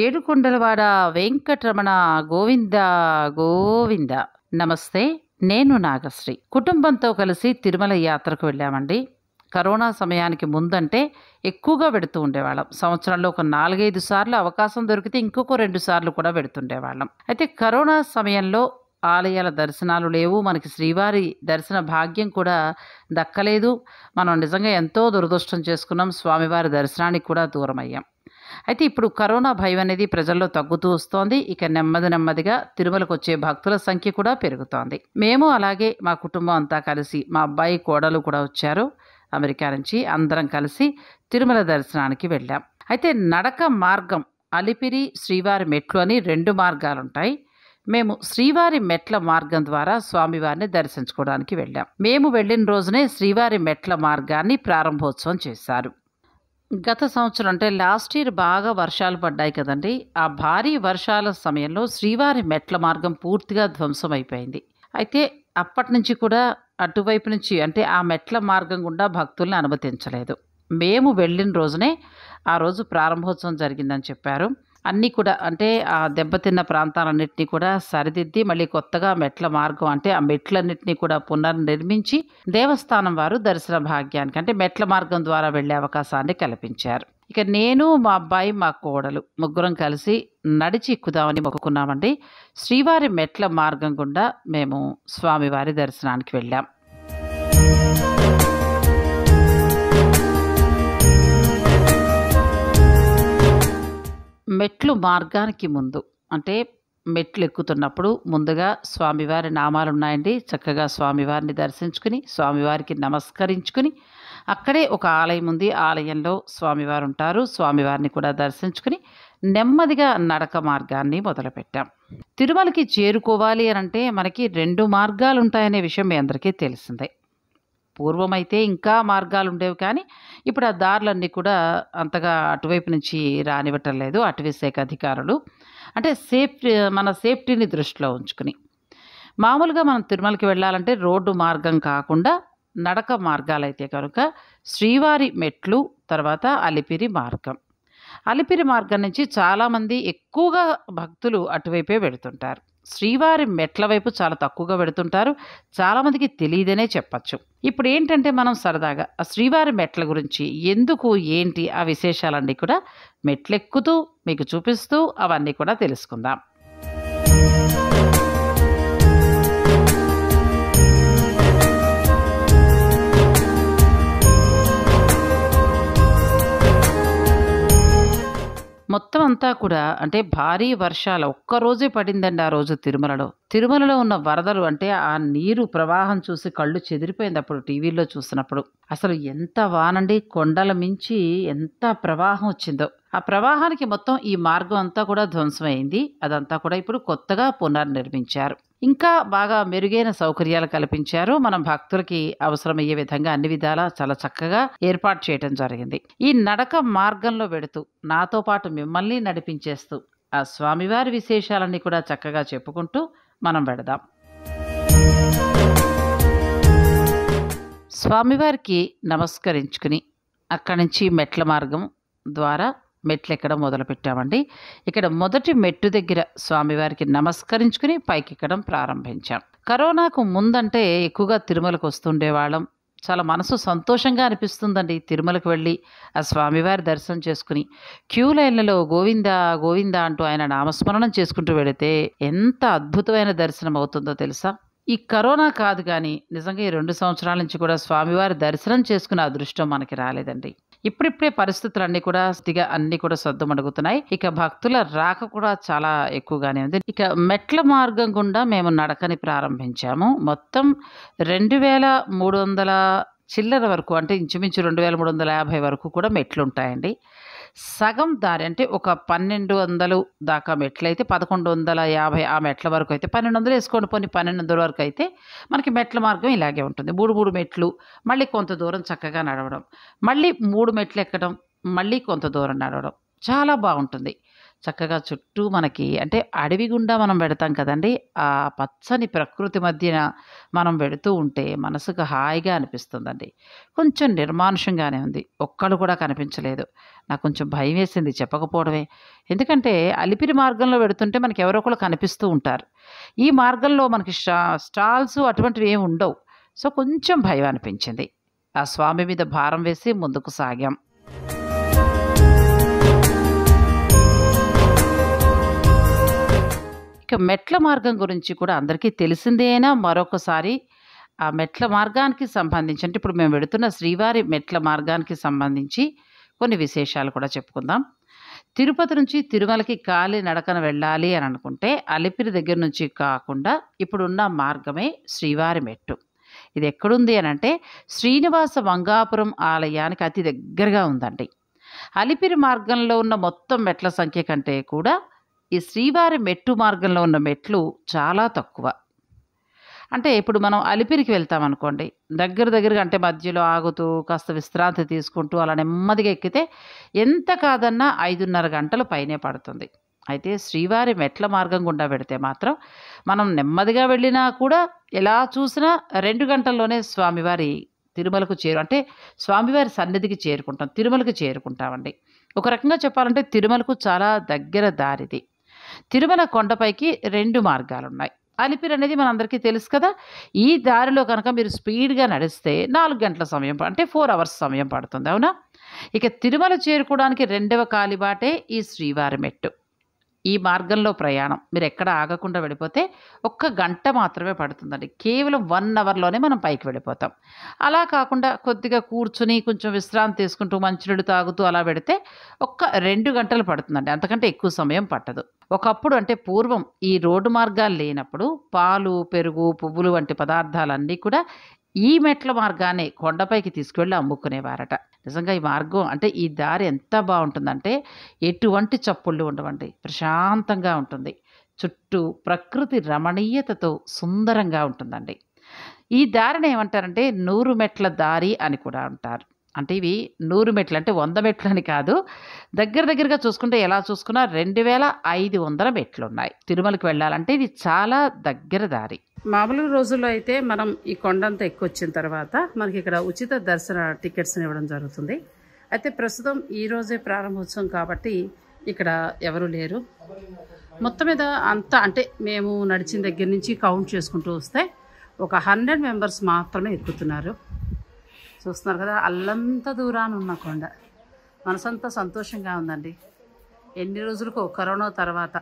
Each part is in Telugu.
ఏడుకొండలవాడ వెంకటరమణ గోవింద గోవింద నమస్తే నేను నాగశ్రీ కుటుంబంతో కలిసి తిరుమల యాత్రకు వెళ్ళామండి కరోనా సమయానికి ముందంటే ఎక్కువగా వెడుతూ ఉండేవాళ్ళం సంవత్సరంలో ఒక నాలుగైదు సార్లు అవకాశం దొరికితే ఇంకొక రెండు సార్లు కూడా వెడుతుండేవాళ్ళం అయితే కరోనా సమయంలో ఆలయాల దర్శనాలు లేవు మనకి శ్రీవారి దర్శన భాగ్యం కూడా దక్కలేదు మనం నిజంగా ఎంతో దురదృష్టం చేసుకున్నాం స్వామివారి దర్శనానికి కూడా దూరం అయ్యాం అయితే ఇప్పుడు కరోనా భయం అనేది ప్రజల్లో తగ్గుతూ వస్తోంది ఇక నెమ్మది నెమ్మదిగా తిరుమలకు వచ్చే భక్తుల సంఖ్య కూడా పెరుగుతోంది మేము అలాగే మా కుటుంబం అంతా కలిసి మా అబ్బాయి కోడలు కూడా వచ్చారు అమెరికా నుంచి అందరం కలిసి తిరుమల దర్శనానికి వెళ్ళాం అయితే నడక మార్గం అలిపిరి శ్రీవారి మెట్లు అని రెండు మార్గాలు ఉంటాయి మేము శ్రీవారి మెట్ల మార్గం ద్వారా స్వామివారిని దర్శించుకోవడానికి వెళ్ళాం మేము వెళ్ళిన రోజునే శ్రీవారి మెట్ల మార్గాన్ని ప్రారంభోత్సవం చేశారు గత సంవత్సరం అంటే లాస్ట్ ఇయర్ బాగా వర్షాలు పడ్డాయి కదండి ఆ భారీ వర్షాల సమయంలో శ్రీవారి మెట్ల మార్గం పూర్తిగా ధ్వంసం అయిపోయింది అయితే అప్పటి నుంచి కూడా అటువైపు నుంచి అంటే ఆ మెట్ల మార్గం గుండా భక్తుల్ని అనుమతించలేదు మేము వెళ్ళిన రోజునే ఆ రోజు ప్రారంభోత్సవం జరిగిందని చెప్పారు అన్నీ కూడా అంటే ఆ దెబ్బతిన్న ప్రాంతాలన్నింటినీ కూడా సరిదిద్ది మళ్ళీ కొత్తగా మెట్ల మార్గం అంటే ఆ మెట్లన్నింటినీ కూడా పునర్నిర్మించి దేవస్థానం వారు దర్శన భాగ్యానికి అంటే మెట్ల మార్గం ద్వారా వెళ్ళే అవకాశాన్ని కల్పించారు ఇక నేను మా అబ్బాయి మా కోడలు ముగ్గురం కలిసి నడిచి ఎక్కుదామని మొక్కుకున్నామండి శ్రీవారి మెట్ల మార్గం గుండా మేము స్వామివారి దర్శనానికి వెళ్ళాం మెట్లు మార్గానికి ముందు అంటే మెట్లు ఎక్కుతున్నప్పుడు ముందుగా స్వామివారి నామాలు ఉన్నాయండి చక్కగా స్వామివారిని దర్శించుకుని స్వామివారికి నమస్కరించుకుని అక్కడే ఒక ఆలయం ఉంది ఆలయంలో స్వామివారు ఉంటారు స్వామివారిని కూడా దర్శించుకుని నెమ్మదిగా నడక మార్గాన్ని మొదలుపెట్టాం తిరుమలకి చేరుకోవాలి అని అంటే మనకి రెండు మార్గాలు ఉంటాయనే విషయం మీ అందరికీ తెలిసిందే పూర్వమైతే ఇంకా మార్గాలు ఉండేవి కానీ ఇప్పుడు ఆ దారులన్నీ కూడా అంతగా అటువైపు నుంచి రానివ్వటం లేదు అటవీ శాఖ అధికారులు అంటే సేఫ్టీ మన సేఫ్టీని దృష్టిలో ఉంచుకుని మామూలుగా మనం తిరుమలకి వెళ్ళాలంటే రోడ్డు మార్గం కాకుండా నడక మార్గాలైతే కనుక శ్రీవారి మెట్లు తర్వాత అలిపిరి మార్గం అలిపిరి మార్గం నుంచి చాలామంది ఎక్కువగా భక్తులు అటువైపే వెళుతుంటారు శ్రీవారి మెట్ల వైపు చాలా తక్కువగా పెడుతుంటారు చాలామందికి తెలియదనే చెప్పచ్చు ఇప్పుడు ఏంటంటే మనం సరదాగా ఆ శ్రీవారి మెట్ల గురించి ఎందుకు ఏంటి ఆ విశేషాలన్నీ కూడా మెట్లెక్కుతూ మీకు చూపిస్తూ అవన్నీ కూడా తెలుసుకుందాం మొత్తం అంతా కూడా అంటే భారీ వర్షాలు ఒక్కరోజే పడిందండి ఆ రోజు తిరుమలలో తిరుమలలో ఉన్న వరదలు అంటే ఆ నీరు ప్రవాహం చూసి కళ్ళు చెదిరిపోయింది అప్పుడు టీవీలో చూసినప్పుడు అసలు ఎంత వానండి కొండల మించి ఎంత ప్రవాహం వచ్చిందో ఆ ప్రవాహానికి మొత్తం ఈ మార్గం అంతా కూడా ధ్వంసమైంది అదంతా కూడా ఇప్పుడు కొత్తగా పునర్నిర్మించారు ఇంకా బాగా మెరుగైన సౌకర్యాలు కల్పించారు మనం భక్తులకి అవసరమయ్యే విధంగా అన్ని విధాలా చాలా చక్కగా ఏర్పాటు చేయడం జరిగింది ఈ నడక మార్గంలో వెడుతూ నాతో పాటు మిమ్మల్ని నడిపించేస్తూ ఆ స్వామివారి విశేషాలన్నీ కూడా చక్కగా చెప్పుకుంటూ మనం వెడదాం స్వామివారికి నమస్కరించుకుని అక్కడి నుంచి మెట్ల మార్గం ద్వారా మెట్లు ఎక్కడం మొదలుపెట్టామండి ఇక్కడ మొదటి మెట్టు దగ్గర స్వామివారికి నమస్కరించుకుని పైకెక్కడం ప్రారంభించాం కరోనాకు ముందంటే ఎక్కువగా తిరుమలకు వస్తుండేవాళ్ళం చాలా మనసు సంతోషంగా అనిపిస్తుందండి తిరుమలకు వెళ్ళి ఆ స్వామివారి దర్శనం చేసుకుని క్యూ లైన్లలో గోవింద గోవింద అంటూ ఆయన నామస్మరణం చేసుకుంటూ వెళితే ఎంత అద్భుతమైన దర్శనం అవుతుందో తెలుసా ఈ కరోనా కాదు కానీ నిజంగా ఈ రెండు సంవత్సరాల నుంచి కూడా స్వామివారి దర్శనం చేసుకునే అదృష్టం మనకి రాలేదండి ఇప్పుడిప్పుడే పరిస్థితులన్నీ కూడా స్థితిగా అన్ని కూడా సర్దుమడుగుతున్నాయి ఇక భక్తుల రాక కూడా చాలా ఎక్కువగానే ఉంది ఇక మెట్ల మార్గం గుండా మేము నడకని ప్రారంభించాము మొత్తం రెండు వేల మూడు వందల చిల్లర వరకు అంటే ఇంచుమించు రెండు వేల మూడు వందల యాభై వరకు కూడా మెట్లు ఉంటాయండి సగం దారి అంటే ఒక పన్నెండు వందలు దాకా మెట్లు అయితే పదకొండు వందల యాభై ఆ మెట్ల వరకు అయితే పన్నెండు వందలు వేసుకోండి పోనీ పన్నెండు వందల వరకు అయితే మనకి మెట్ల మార్గం ఇలాగే ఉంటుంది మూడు మూడు మెట్లు మళ్ళీ కొంత దూరం చక్కగా నడవడం మళ్ళీ మూడు మెట్లు ఎక్కడం మళ్ళీ కొంత దూరం నడవడం చాలా బాగుంటుంది చక్కగా చుట్టూ మనకి అంటే అడవి గుండా మనం వెడతాం కదండీ! ఆ పచ్చని ప్రకృతి మధ్యన మనం వెడుతూ ఉంటే మనసుకు హాయిగా అనిపిస్తుందండి. కొంచెం నిర్మానుష్యంగానే ఉంది. ఒక్కళ్ళు కూడా కనిపించలేదు. నాకు కొంచెం భయమేసింది చెప్పకపోవడమే. ఎందుకంటే అలిపిరి మార్గంలో వెడుతుంటే మనకి ఎవరో ఒకళ్ళు కనిపిస్తూ ఉంటారు. ఈ మార్గంలో మనకి షా స్టాల్స్ అటువంటివి ఏమి ఉండవు. సో, కొంచెం భయం అనిపించింది. ఆ స్వామి మీద భారం వేసి ముందుకు సాగాం. ఇక మెట్ల మార్గం గురించి కూడా అందరికీ తెలిసిందే అయినా మరొకసారి ఆ మెట్ల మార్గానికి సంబంధించి అంటే ఇప్పుడు మేము వెడుతున్న శ్రీవారి మెట్ల మార్గానికి సంబంధించి కొన్ని విశేషాలు కూడా చెప్పుకుందాం. తిరుపతి నుంచి తిరుమలకి కాలి నడకన వెళ్ళాలి అని అనుకుంటే అలిపిరి దగ్గర నుంచి కాకుండా ఇప్పుడున్న మార్గమే శ్రీవారి మెట్టు. ఇది ఎక్కడుంది అనంటే శ్రీనివాస మంగాపురం ఆలయానికి అతి దగ్గరగా ఉందండి. అలిపిరి మార్గంలో ఉన్న మొత్తం మెట్ల సంఖ్య కంటే కూడా ఈ శ్రీవారి మెట్టు మార్గంలో ఉన్న మెట్లు చాలా తక్కువ. అంటే ఇప్పుడు మనం అలిపిరికి వెళ్తామనుకోండి. దగ్గర దగ్గరగా అంటే మధ్యలో ఆగుతూ కాస్త విశ్రాంతి తీసుకుంటూ అలా నెమ్మదిగా ఎక్కితే ఎంత కాదన్నా 5:30 గంటలు పైనే పడుతుంది. అయితే శ్రీవారి మెట్ల మార్గం గుండా వెడితే మాత్రం మనం నెమ్మదిగా వెళ్ళినా కూడా ఎలా చూసినా 2 గంటల్లోనే స్వామివారి తిరుమలకు చేరు అంటే స్వామివారి సన్నిధికి చేరుకుంటాం. తిరుమలకి చేరుకుంటామండి. ఒక రకంగా చెప్పాలంటే తిరుమలకు చాలా దగ్గర దారిది. తిరుమల కొండపైకి 2 మార్గాలున్నాయి. అలిపిరి అనేది మనందరికీ తెలుసు కదా! ఈ దారిలో గనక మీరు స్పీడ్‌గా నడిస్తే 4 గంటల సమయం ప అంటే 4 అవర్స్ సమయం పడుతుంది. అవునా? ఇక తిరుమల చేరుకోవడానికి రెండవ కాలిబాటే ఈ శ్రీవారి మెట్టు. ఈ మార్గంలో ప్రయాణం మీరెక్కడ ఆగకుండా వెళ్ళిపోతే ఒక్క గంట మాత్రమే పడుతుందండి. కేవలం 1 అవర్‌లోనే మనం పైకి వెళ్ళిపోతాం. అలా కాకుండా కొద్దిగా కూర్చొని కొంచెం విశ్రాంతి తీసుకుంటూ మంచినీళ్ళు తాగుతూ అలా వెడితే ఒక్క 2 గంటలు పడుతుందండి. అంతకంటే ఎక్కువ సమయం పట్టదు. ఒకప్పుడు అంటే పూర్వం ఈ రోడ్డు మార్గాలు లేనప్పుడు పాలు, పెరుగు, పువ్వులు వంటి పదార్థాలన్నీ కూడా ఈ మెట్ల మార్గాన్నే కొండపైకి తీసుకువెళ్ళి అమ్ముకునేవారట. నిజంగా ఈ మార్గం అంటే ఈ దారి ఎంత బావుంటుందంటే ఎటువంటి చప్పుళ్ళు ఉండవండి. ప్రశాంతంగా ఉంటుంది. చుట్టూ ప్రకృతి రమణీయతతో సుందరంగా ఉంటుందండి. ఈ దారిని ఏమంటారంటే నూరు మెట్ల దారి అని కూడా అంటారు. అంటే ఇవి 100 మెట్లు అంటే 100 మెట్లని కాదు. దగ్గర దగ్గరగా చూసుకుంటే ఎలా చూసుకున్నా 2500 మెట్లున్నాయి. తిరుమలకి వెళ్ళాలంటే ఇది చాలా దగ్గర దారి. మామూలు రోజుల్లో అయితే మనం ఈ కొండంతా ఎక్కొచ్చిన తర్వాత మనకి ఇక్కడ ఉచిత దర్శన టికెట్స్ని ఇవ్వడం జరుగుతుంది అయితే ప్రస్తుతం ఈ రోజే ప్రారంభోత్సవం కాబట్టి ఇక్కడ ఎవరు లేరు మొత్తం మీద అంతా అంటే మేము నడిచిన దగ్గర నుంచి కౌంట్ చేసుకుంటూ వస్తే ఒక హండ్రెడ్ మెంబర్స్ మాత్రమే ఎక్కుతున్నారు చూస్తున్నారు కదా అల్లంత దూరాన ఉన్న కొండ మనసంతా సంతోషంగా ఉందండి ఎన్ని రోజులకు కరోనా తర్వాత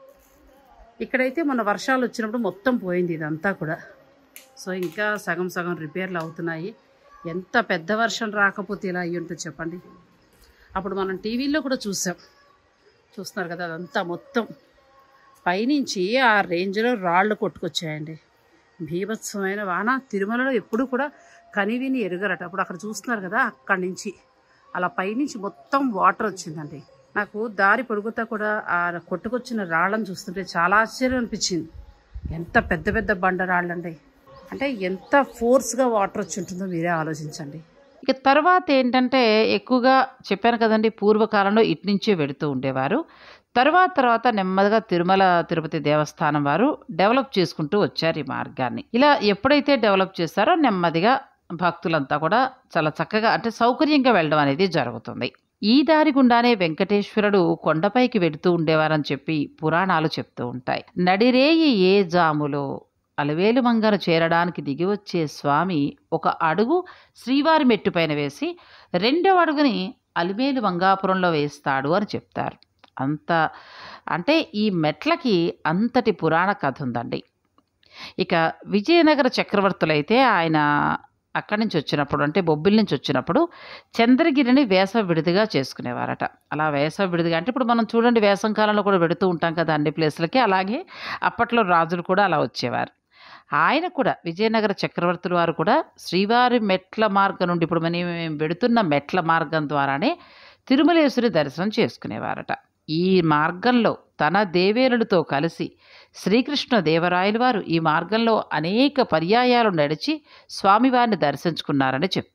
ఇక్కడైతే మన వర్షాలు వచ్చినప్పుడు మొత్తం పోయింది ఇదంతా కూడా సో ఇంకా సగం సగం రిపేర్లు అవుతున్నాయి ఎంత పెద్ద వర్షం రాకపోతే ఇలా అయ్యి ఉంటుంది చెప్పండి అప్పుడు మనం టీవీలో కూడా చూసాం చూస్తున్నారు కదా అదంతా మొత్తం పైనుంచి ఆ రేంజ్లో రాళ్ళు కొట్టుకొచ్చాయండి భీభత్సమైన వాన తిరుమలలో ఎప్పుడు కూడా కనివిని ఎరుగరట అప్పుడు అక్కడ చూస్తున్నారు కదా అక్కడి నుంచి అలా పైనుంచి మొత్తం వాటర్ వచ్చిందండి నాకు దారి పొడుగుతా కూడా ఆ కొట్టుకొచ్చిన రాళ్ళను చూస్తుంటే చాలా ఆశ్చర్యం అనిపించింది ఎంత పెద్ద పెద్ద బండ రాళ్ళండి అంటే ఎంత ఫోర్స్గా వాటర్ వచ్చి ఉంటుందో మీరే ఆలోచించండి ఇక తర్వాత ఏంటంటే ఎక్కువగా చెప్పాను కదండి పూర్వకాలంలో ఇటు నుంచే వెడుతూ ఉండేవారు తర్వాత తర్వాత నెమ్మదిగా తిరుమల తిరుపతి దేవస్థానం వారు డెవలప్ చేసుకుంటూ వచ్చారు ఈ మార్గాన్ని ఇలా ఎప్పుడైతే డెవలప్ చేస్తారో నెమ్మదిగా భక్తులంతా కూడా చాలా చక్కగా అంటే సౌకర్యంగా వెళ్ళడం అనేది జరుగుతుంది ఈ దారి గుండానే వెంకటేశ్వరుడు కొండపైకి వెడుతూ ఉండేవారని చెప్పి పురాణాలు చెప్తూ ఉంటాయి నడిరేయి ఏ జాములో అలవేలు మంగను చేరడానికి దిగి వచ్చే స్వామి ఒక అడుగు శ్రీవారి మెట్టుపైన వేసి రెండవ అడుగుని అలిమేలు మంగాపురంలో వేస్తాడు అని చెప్తారు అంత అంటే ఈ మెట్లకి అంతటి పురాణ కథ ఉందండి ఇక విజయనగర చక్రవర్తులైతే ఆయన అక్కడి నుంచి వచ్చినప్పుడు అంటే బొబ్బిలి నుంచి వచ్చినప్పుడు చంద్రగిరిని వేసవ విడిదిగా చేసుకునేవారట అలా వేసవ విడిదిగా అంటే ఇప్పుడు మనం చూడండి వేసం కాలంలో కూడా పెడుతూ ఉంటాం కదా అన్ని ప్లేసులకి అలాగే అప్పట్లో రాజులు కూడా అలా వచ్చేవారు ఆయన కూడా విజయనగర చక్రవర్తుల వారు కూడా శ్రీవారి మెట్ల మార్గం నుండి ఇప్పుడు మనం మేము వెడుతున్న మెట్ల మార్గం ద్వారానే తిరుమలేశ్వరి దర్శనం చేసుకునేవారట ఈ మార్గంలో తన దేవేరులతో కలిసి శ్రీకృష్ణ దేవరాయలు వారు ఈ మార్గంలో అనేక పర్యాయాలు నడిచి స్వామివారిని దర్శించుకున్నారని చెప్తారు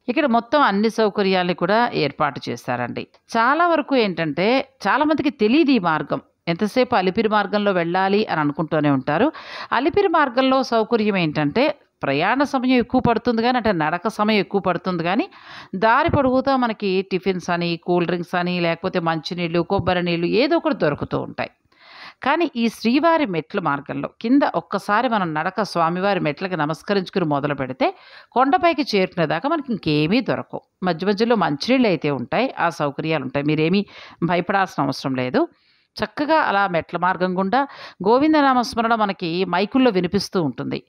ఇక్కడ మొత్తం అన్ని సౌకర్యాలు కూడా ఏర్పాటు చేశారండి చాలా వరకు ఏంటంటే చాలా మందికి తెలియదు ఈ మార్గం ఎంతసేపు అలిపిరి మార్గంలో వెళ్ళాలి అని అనుకుంటూనే ఉంటారు అలిపిరి మార్గంలో సౌకర్యం ఏంటంటే ప్రయాణ సమయం ఎక్కువ పడుతుంది కానీ అంటే నడక సమయం ఎక్కువ పడుతుంది కానీ దారి పొడుగుతా మనకి టిఫిన్స్ అని కూల్ డ్రింక్స్ అని లేకపోతే మంచినీళ్ళు కొబ్బరి నీళ్ళు ఏదో ఒకటి దొరుకుతూ ఉంటాయి కానీ ఈ శ్రీవారి మెట్ల మార్గంలో కింద ఒక్కసారి మనం నడక స్వామివారి మెట్లకి నమస్కరించుకుని మొదలు పెడితే కొండపైకి చేరుకునేదాకా మనకి ఇంకేమీ దొరకవు మధ్య మధ్యలో మంచినీళ్ళు అయితే ఉంటాయి ఆ సౌకర్యాలు ఉంటాయి మీరేమీ భయపడాల్సిన అవసరం లేదు చక్కగా అలా మెట్ల మార్గం గుండా గోవిందనామస్మరణ మనకి మైకుల్లో వినిపిస్తూ ఉంటుంది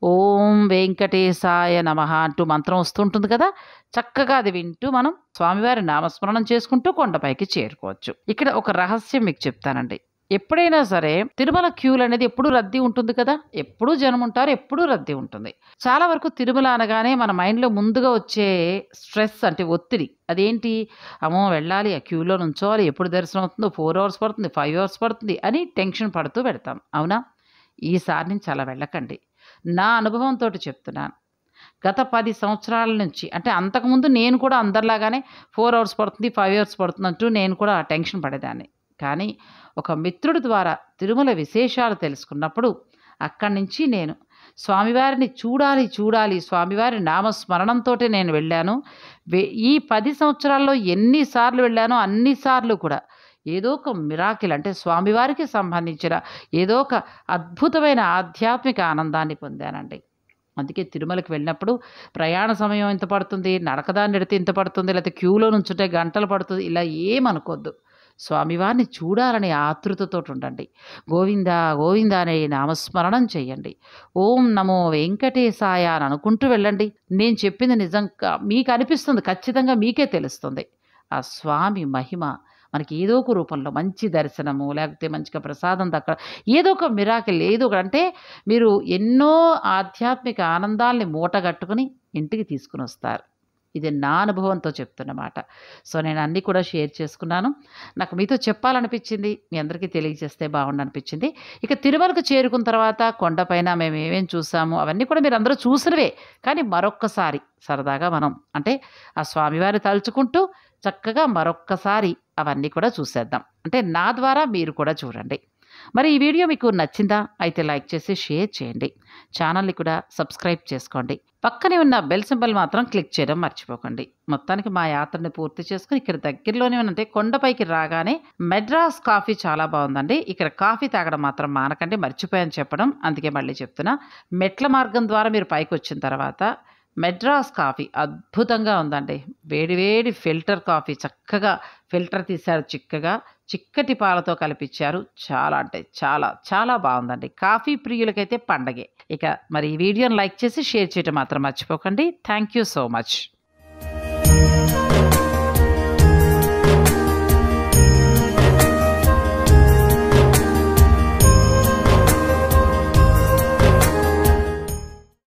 ఓం వెంకటేశాయ నమ అంటూ మంత్రం వస్తుంటుంది కదా చక్కగా అది వింటూ మనం స్వామివారి నామస్మరణం చేసుకుంటూ కొండపైకి చేరుకోవచ్చు ఇక్కడ ఒక రహస్యం మీకు చెప్తానండి ఎప్పుడైనా సరే తిరుమల క్యూలు అనేది ఎప్పుడు రద్దీ ఉంటుంది కదా ఎప్పుడూ జనం ఉంటారు ఎప్పుడూ రద్దీ ఉంటుంది చాలా వరకు తిరుమల అనగానే మన మైండ్లో ముందుగా వచ్చే స్ట్రెస్ అంటే ఒత్తిడి అదేంటి అమ్మో వెళ్ళాలి ఆ క్యూలో నుంచోవాలి ఎప్పుడు దర్శనం అవుతుందో ఫోర్ అవర్స్ పడుతుంది ఫైవ్ అవర్స్ పడుతుంది అని టెన్షన్ పడుతూ పెడతాం అవునా ఈసారి నుంచి అలా వెళ్ళకండి నా అనుభవంతో చెప్తున్నాను గత పది సంవత్సరాల నుంచి అంటే అంతకుముందు నేను కూడా అందరిలాగానే ఫోర్ అవర్స్ పడుతుంది ఫైవ్ అవర్స్ పడుతుంది అంటూ నేను కూడా టెన్షన్ పడేదాన్ని కానీ ఒక మిత్రుడి ద్వారా తిరుమల విశేషాలు తెలుసుకున్నప్పుడు అక్కడి నుంచి నేను స్వామివారిని చూడాలి చూడాలి స్వామివారి నామస్మరణంతో నేను వెళ్ళాను వే- ఈ పది సంవత్సరాల్లో ఎన్నిసార్లు వెళ్ళానో అన్నిసార్లు కూడా ఏదో ఒక మిరాకిల్ అంటే స్వామివారికి సంబంధించిన ఏదో ఒక అద్భుతమైన ఆధ్యాత్మిక ఆనందాన్ని పొందానండి అందుకే తిరుమలకి వెళ్ళినప్పుడు ప్రయాణ సమయం ఎంత పడుతుంది నడకదాన్ని ఎడితే ఇంత పడుతుంది లేకపోతే క్యూలో నుంచుంటే గంటలు పడుతుంది ఇలా ఏమనుకోద్దు స్వామివారిని చూడాలనే ఆతృతతో ఉండండి గోవింద గోవింద అనే నామస్మరణం చేయండి ఓం నమో వెంకటేశాయ అని అనుకుంటూ వెళ్ళండి నేను చెప్పింది నిజంగా మీకు అనిపిస్తుంది ఖచ్చితంగా మీకే తెలుస్తుంది ఆ స్వామి మహిమ మనకి ఏదో ఒక రూపంలో మంచి దర్శనము లేకపోతే మంచిగా ప్రసాదం దక్క ఏదో ఒక మిరాకిల్ ఏదో ఒక అంటే మీరు ఎన్నో ఆధ్యాత్మిక ఆనందాల్ని మూటగట్టుకుని ఇంటికి తీసుకుని వస్తారు ఇది నా అనుభవంతో చెప్తున్నమాట సో నేను అన్నీ కూడా షేర్ చేసుకున్నాను నాకు మీతో చెప్పాలనిపించింది మీ అందరికీ తెలియజేస్తే బాగుండు అనిపించింది ఇక తిరుమలకు చేరుకున్న తర్వాత కొండపైన మేము ఏమేం చూసాము అవన్నీ కూడా మీరు అందరూ చూసినవే కానీ మరొక్కసారి సరదాగా మనం అంటే ఆ స్వామివారిని తలుచుకుంటూ చక్కగా మరొక్కసారి అవన్నీ కూడా చూసేద్దాం అంటే నా ద్వారా మీరు కూడా చూడండి మరి ఈ వీడియో మీకు నచ్చిందా అయితే లైక్ చేసి షేర్ చేయండి ఛానల్ని కూడా సబ్స్క్రైబ్ చేసుకోండి పక్కనే ఉన్న బెల్ సింబల్ మాత్రం క్లిక్ చేయడం మర్చిపోకండి మొత్తానికి మా యాత్రని పూర్తి చేసుకుని ఇక్కడ దగ్గరలోనే ఉన్నంటే కొండపైకి రాగానే మెడ్రాస్ కాఫీ చాలా బాగుందండి ఇక్కడ కాఫీ తాగడం మాత్రం మానకండి మర్చిపోయాను చెప్పడం అందుకే మళ్ళీ చెప్తున్నా మెట్ల మార్గం ద్వారా మీరు పైకి వచ్చిన తర్వాత మెడ్రాస్ కాఫీ అద్భుతంగా ఉందండి వేడి వేడి ఫిల్టర్ కాఫీ చక్కగా ఫిల్టర్ తీశారు చిక్కగా చిక్కటి పాలతో కలిపిచ్చారు చాలా అంటే చాలా చాలా బాగుందండి కాఫీ ప్రియులకైతే పండగే ఇక మరి ఈ వీడియోని లైక్ చేసి షేర్ చేయడం మాత్రం మర్చిపోకండి థ్యాంక్ యూ సో మచ్